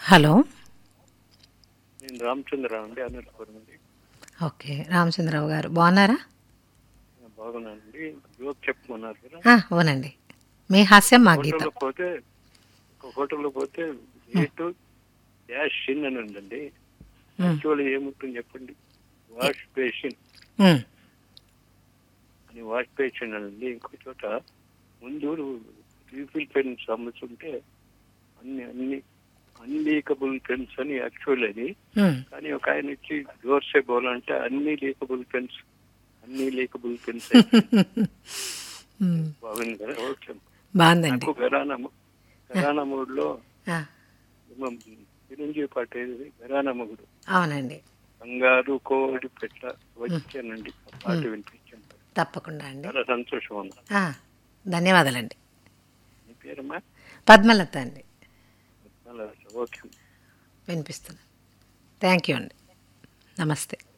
hello నేను రామచంద్రరావు అండి అనంతపురం అండి ఓకే రామచంద్రరావు గారు బాగున్నారా బాగున్నానండి జోక్ చెప్పుకున్నారు కదా ఆ, అవునండి మీ హాస్యం మా గీతం హోటల్లో పోతే ఒక హోటల్లో పోతే రేటు డాష్ ఇన్ అని ఉందండి యాక్చువల్ ఏముంటుంది చెప్పండి వాష్ బేసిన్ ఉమ్, అని వాష్ బేసిన్ అండి ఇంకో చోట ముందు రీఫిల్ పెన్స్ అమ్ముతుంటే అన్ని అన్ని అన్లీకబుల్ పెన్స్ అని యాక్చువల్ అది ఉమ్, కానీ ఒక ఆయన ఇచ్చి డోర్సే బోలంటే అన్ని లీకబుల్ పెన్స్ అన్ని లీకబుల్ పెన్స్ ఉమ్, బాగుంది కదా ఓకే బాగుందండి నాకు గరానా గరానా మూడ్లో ఆ, చిరంజీవి పాట ఏది గరానా మొగుడు అవునండి బంగారు కోడి పెట్ట వచ్చానండి ఆ పాట వినిపించాను తప్పకుండా అండి చాలా సంతోషం ఉంది ఆ, ధన్యవాదాలండి మీ పేరమ్మా పద్మలత అండి చాలా ఓకే వినిపిస్తున్నాను థ్యాంక్ యూ అండి నమస్తే